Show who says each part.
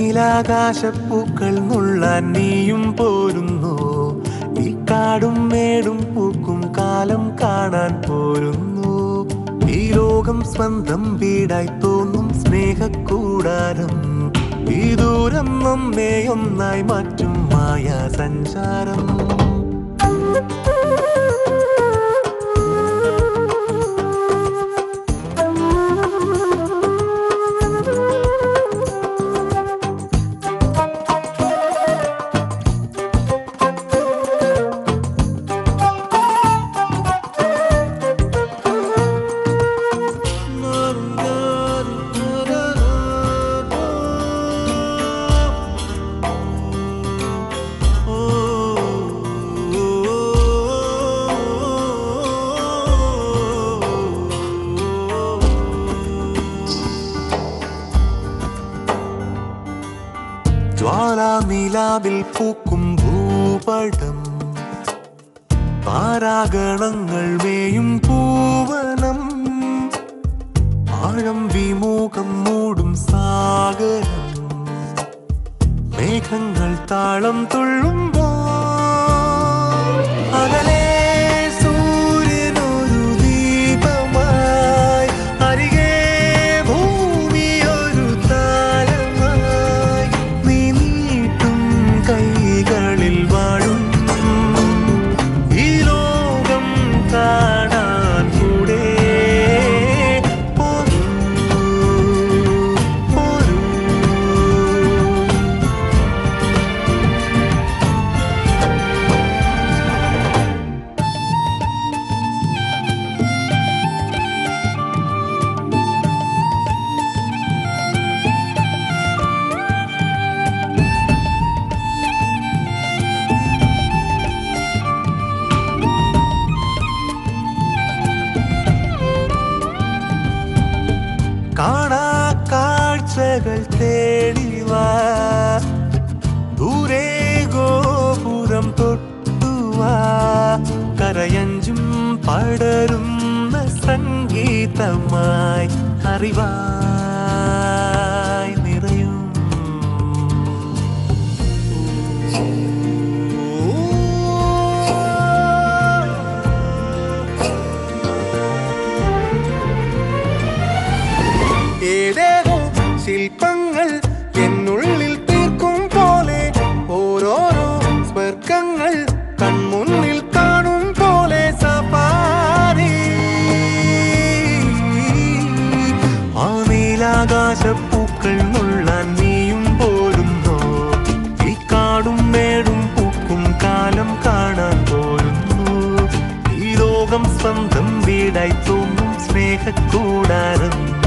Speaker 1: നീലാകാശപ്പൂക്കൾ നുള്ളാൻ നീയും പോരുന്നു ഈ കാടും മേടും പൂക്കും കാലം കാണാൻ പോരുന്നു ഈ ലോകം സ്വന്തം വീടായി തോന്നും സ്നേഹക്കൂടാരം ഈ ദൂരം നമ്മെ ഒന്നായി മാറ്റും മായാ സഞ്ചാരം ജ്വാലാനിലാവിൽ പൂക്കും ഭൂപടം താരാഗണങ്ങൾ മേയും പൂവനം ആഴം വിമുഖം മൂടും സാഗരം മേഘങ്ങൾ താളം തുള്ളുമ്പോൾ അകലെ സൂര്യനൊരു ദീപമായി അരികെ ഭൂമിയൊരു താരമായി നീ നീട്ടും കൈകളിൽ വാഴും ഈ ലോകം കാണാൻ കൂടെ പോരൂ, പോരൂ. കാണാ കാഴ്ചകൾ തേടിവാ ദൂരെ ഗോപുരം തൊട്ടുവാ കരയഞ്ചും പടരുന്ന സംഗീതമായി അറിവായി നിറയും ഏതേതോ ശില്പങ്ങൾ എന്നുള്ളിൽ തീർക്കും പോലെ ഓരോരോ സ്വർഗങ്ങൾ കൺമുന്നിൽ കാണും പോലെ സഫാരി ആ നീലാകാശപ്പൂക്കൾ നുള്ളാൻ നീയും പോരുന്നോ ഈ കാടും മേടും പൂക്കും കാലം കാണാൻ പോരുന്നു ഈ ലോകം സ്വന്തം വീടായി തോന്നും സ്നേഹക്കൂടാരം